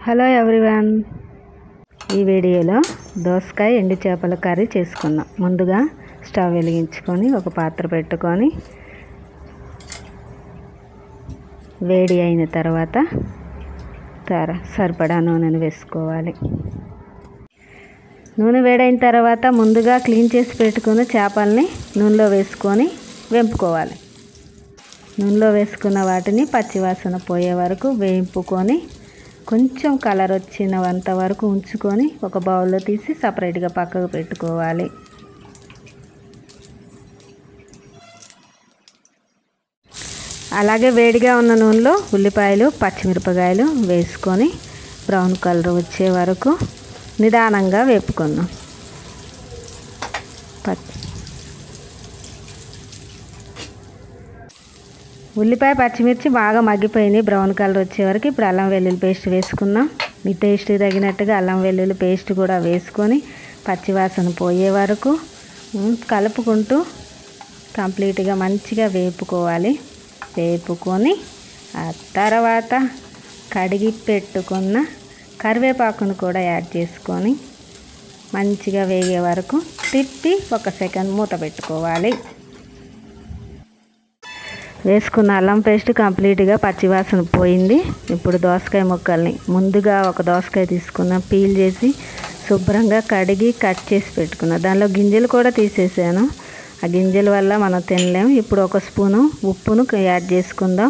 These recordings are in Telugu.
హలో ఎవ్రీవన్ ఈ వీడియోలో దోసకాయ ఎండు చేపల కర్రీ చేసుకుందాం ముందుగా స్టవ్ వెలిగించుకొని ఒక పాత్ర పెట్టుకొని వేడి అయిన తర్వాత తర సరిపడా నూనెను వేసుకోవాలి నూనె వేడైన తర్వాత ముందుగా క్లీన్ చేసి పెట్టుకున్న చేపల్ని నూనెలో వేసుకొని వెంపుకోవాలి నూనెలో వేసుకున్న వాటిని పచ్చివాసన పోయే వరకు వేయింపుకొని కొంచెం కలర్ వచ్చినంత వరకు ఉంచుకొని ఒక బౌల్లో తీసి సపరేట్గా పక్కకు పెట్టుకోవాలి అలాగే వేడిగా ఉన్న నూనెలో ఉల్లిపాయలు పచ్చిమిరపకాయలు వేసుకొని బ్రౌన్ కలర్ వచ్చే వరకు నిదానంగా వేపుకుందాం పచ్చి ఉల్లిపాయ పచ్చిమిర్చి బాగా మగ్గిపోయినాయి బ్రౌన్ కలర్ వచ్చే వరకు ఇప్పుడు అల్లం వెల్లుల్లి పేస్ట్ వేసుకుందాం మీ టేస్ట్ తగినట్టుగా అల్లం వెల్లుల్లి పేస్ట్ కూడా వేసుకొని పచ్చివాసన పోయే వరకు ఉమ్, కలుపుకుంటూ కంప్లీట్గా మంచిగా వేపుకోవాలి వేపుకొని ఆ తర్వాత కడిగి పెట్టుకున్న కరివేపాకును కూడా యాడ్ చేసుకొని మంచిగా వేగే వరకు తిప్పి ఒక సెకండ్ మూత పెట్టుకోవాలి వేసుకున్న అల్లం పేస్ట్ కంప్లీట్గా పచ్చివాసన పోయింది ఇప్పుడు దోసకాయ ముక్కల్ని ముందుగా ఒక దోసకాయ తీసుకున్న పీల్ చేసి శుభ్రంగా కడిగి కట్ చేసి పెట్టుకున్నా దానిలో గింజలు కూడా తీసేసాను ఆ గింజల వల్ల మనం తినలేము ఇప్పుడు ఒక స్పూను ఉప్పును యాడ్ చేసుకుందాం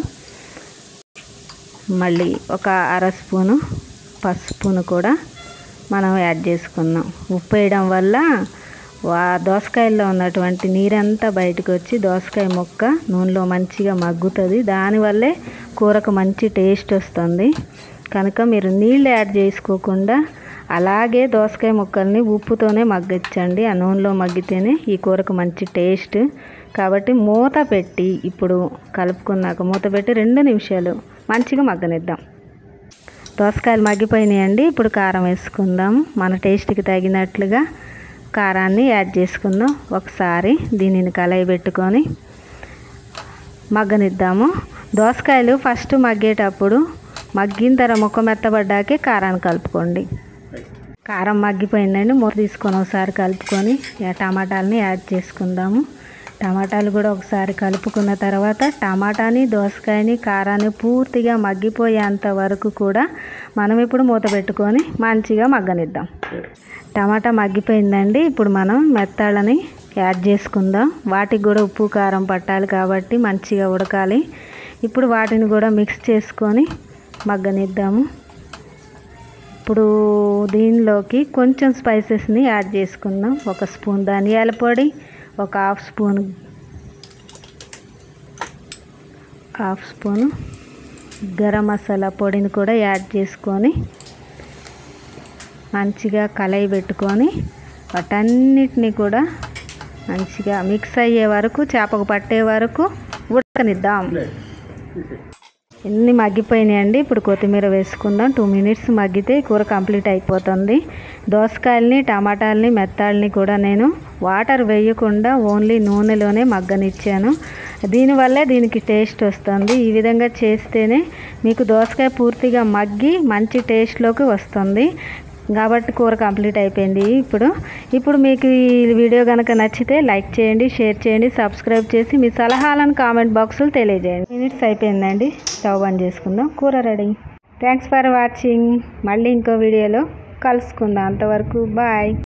మళ్ళీ ఒక అర స్పూను పసుపును కూడా మనం యాడ్ చేసుకుందాం ఉప్పు వేయడం వల్ల వా దోసకాయల్లో ఉన్నటువంటి నీరంతా బయటకు వచ్చి దోసకాయ ముక్క నూనెలో మంచిగా మగ్గుతుంది దానివల్లే కూరకు మంచి టేస్ట్ వస్తుంది కనుక మీరు నీళ్ళు యాడ్ చేసుకోకుండా అలాగే దోసకాయ ముక్కల్ని ఉప్పుతోనే మగ్గించండి ఆ నూనెలో మగ్గితేనే ఈ కూరకు మంచి టేస్ట్ కాబట్టి మూత పెట్టి ఇప్పుడు కలుపుకున్నాక మూత పెట్టి రెండు నిమిషాలు మంచిగా మగ్గనిద్దాం దోసకాయలు మగ్గిపోయినాయండి ఇప్పుడు కారం వేసుకుందాం మన టేస్ట్కి తగినట్లుగా కారాన్ని యాడ్ చేసుకుందాం ఒకసారి దీనిని కలయి పెట్టుకొని మగ్గనిద్దాము దోసకాయలు ఫస్ట్ మగ్గేటప్పుడు మగ్గిన తర్వాత ముక్క మెత్తబడ్డాకే కారాన్ని కలుపుకోండి కారం మగ్గిపోయిందండి మూత తీసుకొని ఒకసారి కలుపుకొని ఇక టమాటాలని యాడ్ చేసుకుందాము టమాటాలు కూడా ఒకసారి కలుపుకున్న తర్వాత టమాటాని దోసకాయని కారాన్ని పూర్తిగా మగ్గిపోయేంత వరకు కూడా మనం ఇప్పుడు మూత పెట్టుకొని మంచిగా మగ్గనిద్దాం టమాటా మగ్గిపోయిందండి ఇప్పుడు మనం మెత్తాళ్ళని యాడ్ చేసుకుందాం వాటికి కూడా ఉప్పు కారం పట్టాలి కాబట్టి మంచిగా ఉడకాలి ఇప్పుడు వాటిని కూడా మిక్స్ చేసుకొని మగ్గనిద్దాము ఇప్పుడు దీనిలోకి కొంచెం స్పైసెస్ని యాడ్ చేసుకుందాం ఒక స్పూన్ ధనియాల పొడి ఒక half spoon half spoon garam masala పొడిని కూడా యాడ్ చేసుకొని మంచిగా కలయి పెట్టుకొని వాటన్నిటిని కూడా మంచిగా మిక్స్ అయ్యే వరకు చేపకు పట్టే వరకు ఉడకనిద్దాం ఎన్ని మగ్గిపోయినాయండి ఇప్పుడు కొత్తిమీర వేసుకుందాం టూ మినిట్స్ మగ్గితే కూర కంప్లీట్ అయిపోతుంది దోసకాయలని టమాటాలని మెత్తాలని కూడా నేను వాటర్ వేయకుండా ఓన్లీ నూనెలోనే మగ్గనిచ్చాను దీనివల్లే దీనికి టేస్ట్ వస్తుంది ఈ విధంగా చేస్తేనే మీకు దోసకాయ పూర్తిగా మగ్గి మంచి టేస్ట్లోకి వస్తుంది కాబట్టి కూర కంప్లీట్ అయిపోయింది ఇప్పుడు ఇప్పుడు మీకు ఈ వీడియో కనుక నచ్చితే లైక్ చేయండి షేర్ చేయండి సబ్స్క్రైబ్ చేసి మీ సలహాలను కామెంట్ బాక్స్లో తెలియజేయండి మినిట్స్ అయిపోయిందండి స్టవ్ బంద్ చేసుకుందాం కూర రెడీ థ్యాంక్స్ ఫర్ వాచింగ్ మళ్ళీ ఇంకో వీడియోలో కలుసుకుందాం అంతవరకు బాయ్